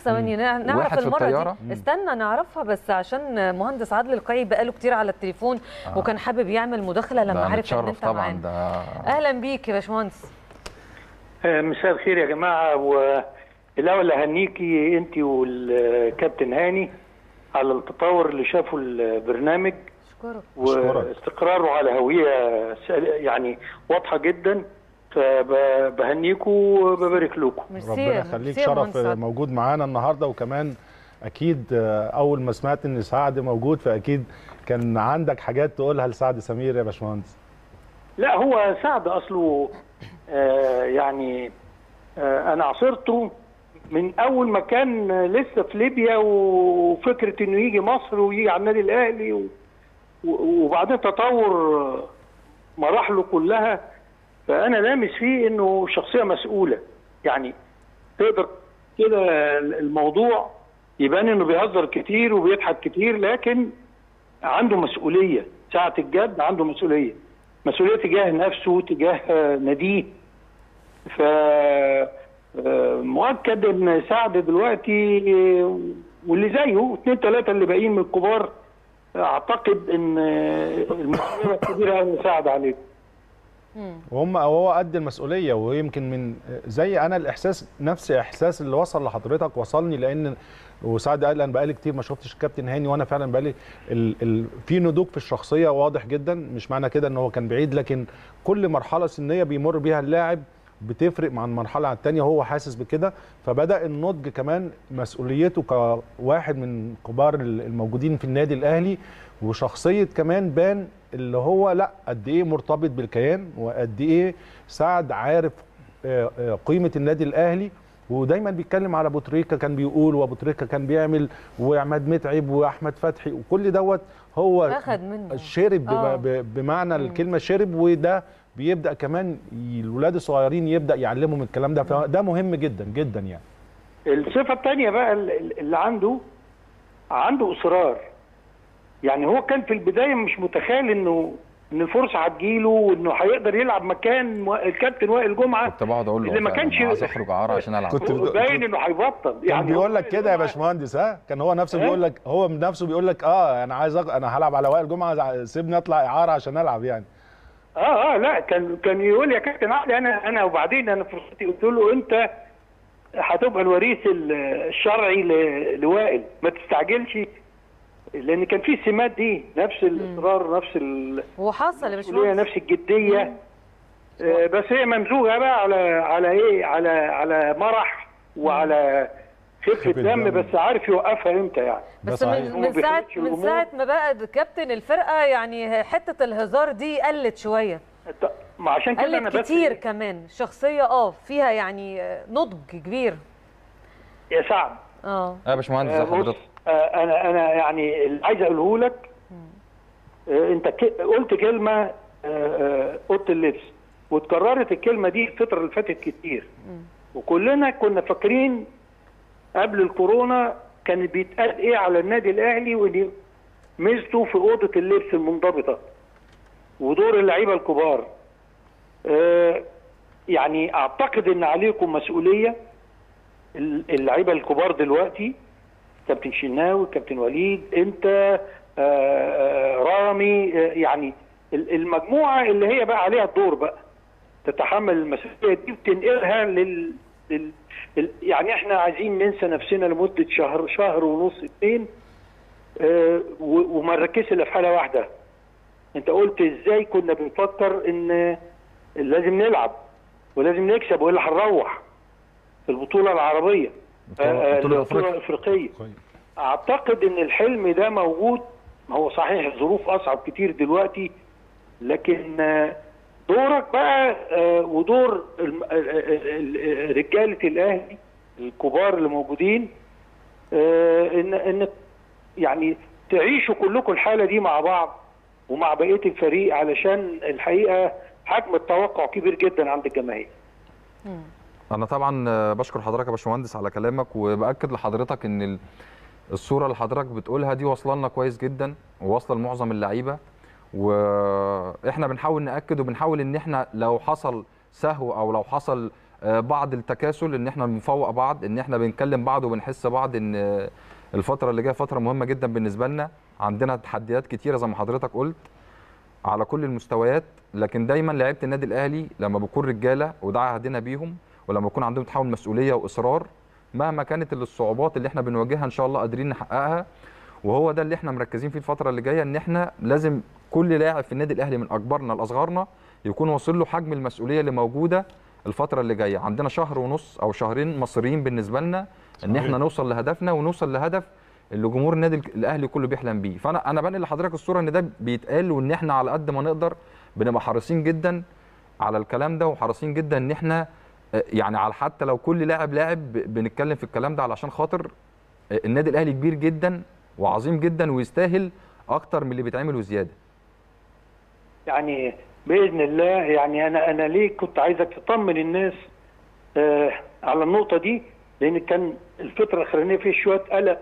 ثواني نع- نعرف واحد في المره الطيارة؟ دي استنى نعرفها بس عشان مهندس عادل القيعي بقاله كتير على التليفون آه. وكان حابب يعمل مداخله لما ده عرف ان نتشرف انت طبعا معانا ده اهلا بيك يا باشمهندس آه، مساء الخير يا جماعة والأول أهنيكي أنت والكابتن هاني على التطور اللي شافوا البرنامج اشكرك واستقراره على هوية س- يعني واضحة جدا فبهنيكم وببارك لكم ربنا يخليك شرف موجود معانا النهارده وكمان اكيد آه، اول ما سمعت ان سعد موجود فاكيد كان عندك حاجات تقولها لسعد سمير يا باشمهندس لا هو سعد أصله آه، يعني آه، أنا عاصرته من أول ما كان لسه في ليبيا وفكرة إنه يجي مصر ويجي على النادي الأهلي و- و- وبعدين تطور مراحله كلها فانا لامس فيه انه شخصيه مسؤوله يعني تقدر كده الموضوع يبان انه بيهزر كتير وبيضحك كتير لكن عنده مسؤوليه ساعه الجد عنده مسؤوليه مسؤوليه تجاه نفسه تجاه ناديه ف آه، مؤكد ان سعد دلوقتي آه، واللي زيه اثنين ثلاثه اللي باقيين من الكبار اعتقد ان آه، المسؤوليه الكبيره قوي ساعد عليهم وهم هو قد المسؤوليه ويمكن من زي انا الاحساس نفس احساس اللي وصل لحضرتك وصلني لان وسعد قال انا بقالي كتير ما شفتش الكابتن هاني وانا فعلا بقالي ال ال في نضوج في الشخصيه واضح جدا مش معنى كده ان هو كان بعيد لكن كل مرحله سنيه بيمر بيها اللاعب بتفرق مع المرحله عن الثانيه هو حاسس بكده فبدا النضج كمان مسؤوليته كواحد من كبار الموجودين في النادي الاهلي وشخصيه كمان بان اللي هو لا قد ايه مرتبط بالكيان وقد ايه سعد عارف آه، آه، قيمه النادي الاهلي ودايما بيتكلم على ابو تريكه كان بيقول وابو تريكه كان بيعمل وعماد متعب واحمد فتحي وكل دوت هو اخد منه شرب آه. بم- ب- بمعنى الكلمه شرب وده بيبدا كمان ي- الولاد الصغيرين يبدا يعلمهم الكلام ده فده مهم جدا جدا يعني الصفة الثانية بقى ال- اللي عنده عنده إصرار يعني هو كان في البداية مش متخيل إنه إن الفرصة هتجيله وإنه هيقدر يلعب مكان و- الكابتن وائل جمعة كنت بقعد اقول له اللي ما فعلاً كانش أنا عايز اخرج عاره عشان العب كنت بت- باين إنه هيبطل كان بيقول لك كده يا باشمهندس ها كان هو نفسه إيه؟ بيقول لك هو من نفسه بيقول لك اه انا عايز أغ... انا هلعب على وائل جمعه سيبني اطلع اعاره عشان العب يعني اه اه لا كان كان يقول يا كابتن علي انا انا وبعدين انا فرصتي قلت له انت هتبقى الوريث ال- الشرعي ل- لوائل ما تستعجلش لان كان في السمات دي نفس الاصرار نفس ال- وحصل يا المسؤوليه باشمهندس نفس الجديه آه، بس هي ممزوجه بقى على على ايه على على مرح وعلى خفه خفة دم دم. بس عارف يوقفها امتى يعني بس من, من ساعه من ساعه ما بقى كابتن الفرقه يعني حته الهزار دي قلت شويه ما عشان كده انا قلت بس كتير كمان شخصيه اه فيها يعني آه، نضج كبير يا سعد اه يا باشمهندس آه، زي بص، حضرتك آه، انا انا يعني اللي عايز اقوله لك آه، انت ك- قلت كلمه آه، آه، اوضه اللبس واتكررت الكلمه دي الفتره اللي فاتت كتير وكلنا كنا فاكرين قبل الكورونا كان بيتقال ايه على النادي الاهلي وان ميزته في اوضه اللبس المنضبطه ودور اللعيبه الكبار آه، يعني اعتقد ان عليكم مسؤوليه اللعيبه الكبار دلوقتي كابتن شناوي كابتن وليد انت آه، آه، رامي آه، يعني ال- المجموعه اللي هي بقى عليها الدور بقى تتحمل المسؤوليه دي وتنقلها لل, لل... ال- يعني احنا عايزين ننسى نفسنا لمده شهر شهر ونص اتنين آه، و- وما نركزش الا في حاله واحده انت قلت ازاي كنا بنفكر ان لازم نلعب ولازم نكسب والا هنروح في البطوله العربيه بطولة- آه، بطولة البطوله الافريقيه اعتقد ان الحلم ده موجود هو صحيح الظروف اصعب كتير دلوقتي لكن آه، دورك بقى آه، ودور الم- آه، آه، آه، رجاله الاهلي الكبار اللي موجودين آه، ان ان يعني تعيشوا كلكم الحاله دي مع بعض ومع بقيه الفريق علشان الحقيقه حجم التوقع كبير جدا عند الجماهير انا طبعا آه، بشكر حضرتك يا باشمهندس على كلامك وباكد لحضرتك ان ال- الصوره اللي حضرتك بتقولها دي واصله لنا كويس جدا وواصله لمعظم اللعيبه واحنا بنحاول ناكد وبنحاول ان احنا لو حصل سهو او لو حصل آه، بعض التكاسل ان احنا بنفوق بعض ان احنا بنكلم بعض وبنحس بعض ان آه، الفتره اللي جايه فتره مهمه جدا بالنسبه لنا عندنا تحديات كتيره زي ما حضرتك قلت على كل المستويات لكن دايما لعيبه النادي الاهلي لما بيكون رجاله وده عهدنا بيهم ولما يكون عندهم تحمل مسؤوليه واصرار مهما كانت الصعوبات اللي احنا بنواجهها ان شاء الله قادرين نحققها وهو ده اللي احنا مركزين فيه الفتره اللي جايه ان احنا لازم كل لاعب في النادي الاهلي من اكبرنا لاصغرنا يكون واصل له حجم المسؤوليه اللي موجوده الفتره اللي جايه عندنا شهر ونص او شهرين مصريين بالنسبه لنا ان صحيح. احنا نوصل لهدفنا ونوصل لهدف اللي جمهور النادي الاهلي كله بيحلم بيه فانا انا بنقل لحضرتك الصوره ان ده بيتقال وان احنا على قد ما نقدر بنبقى حريصين جدا على الكلام ده وحريصين جدا ان احنا آه، يعني على حتى لو كل لاعب لاعب ب- بنتكلم في الكلام ده علشان خاطر آه، النادي الاهلي كبير جدا وعظيم جدا ويستاهل اكتر من اللي بيتعمل وزياده يعني باذن الله يعني انا انا ليه كنت عايزك تطمن الناس آه على النقطه دي لان كان الفتره الاخرانيه فيه شويه قلق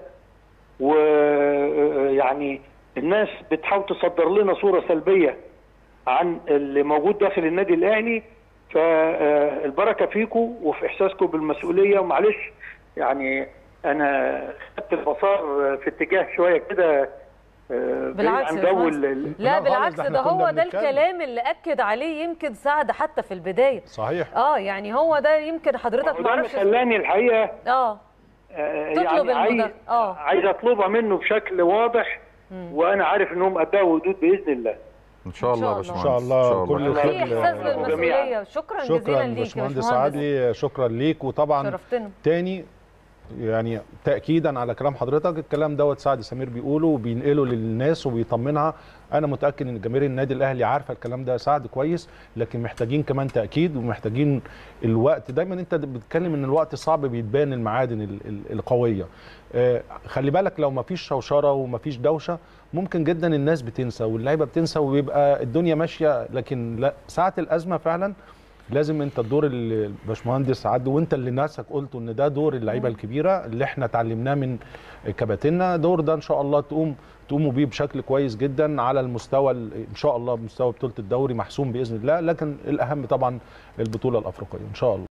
ويعني الناس بتحاول تصدر لنا صوره سلبيه عن اللي موجود داخل النادي الاهلي فالبركه فيكم وفي احساسكم بالمسؤوليه ومعلش يعني انا خدت المسار في اتجاه شويه كده آه، بعيد بالعكس عن يا جو باشمهندس. ال- ال- لا لا خالص، بالعكس ده ده احنا كنا هو ده بنتكلم. الكلام اللي اكد عليه يمكن سعد حتى في البدايه صحيح اه يعني هو ده يمكن حضرتك وده اللي معرفش خلاني الحقيقه اه آه، تطلب يعني عايز المدر- آه. عايز اطلبها منه بشكل واضح وانا عارف انهم اداء وجود باذن الله ان شاء الله يا شاء باشمهندس الله. إن شاء الله. كل في خير احساس ل- بالمسؤوليه شكرا, جزيلا شكرا ليك يا باشمهندس باشمهندس عادلي شكرا ليك وطبعا شرفتنا تاني يعني تاكيدا على كلام حضرتك الكلام دوت سعد سمير بيقوله وبينقله للناس وبيطمنها انا متاكد ان جماهير النادي الاهلي عارفه الكلام ده سعد كويس لكن محتاجين كمان تاكيد ومحتاجين الوقت دايما انت بتتكلم ان الوقت صعب بيتبان المعادن ال- ال- القويه آه، خلي بالك لو ما فيش شوشره وما فيش دوشه ممكن جدا الناس بتنسى واللعيبه بتنسى ويبقى الدنيا ماشيه لكن لا ساعه الازمه فعلا لازم انت الدور اللي الباشمهندس عدو وانت اللي ناسك قلته ان ده دور اللعيبه الكبيره اللي احنا اتعلمناه من كباتننا دور ده ان شاء الله تقوم تقوموا بيه بشكل كويس جدا على المستوى ال- ان شاء الله مستوى بطوله الدوري محسوم باذن الله لكن الاهم طبعا البطوله الافريقيه ان شاء الله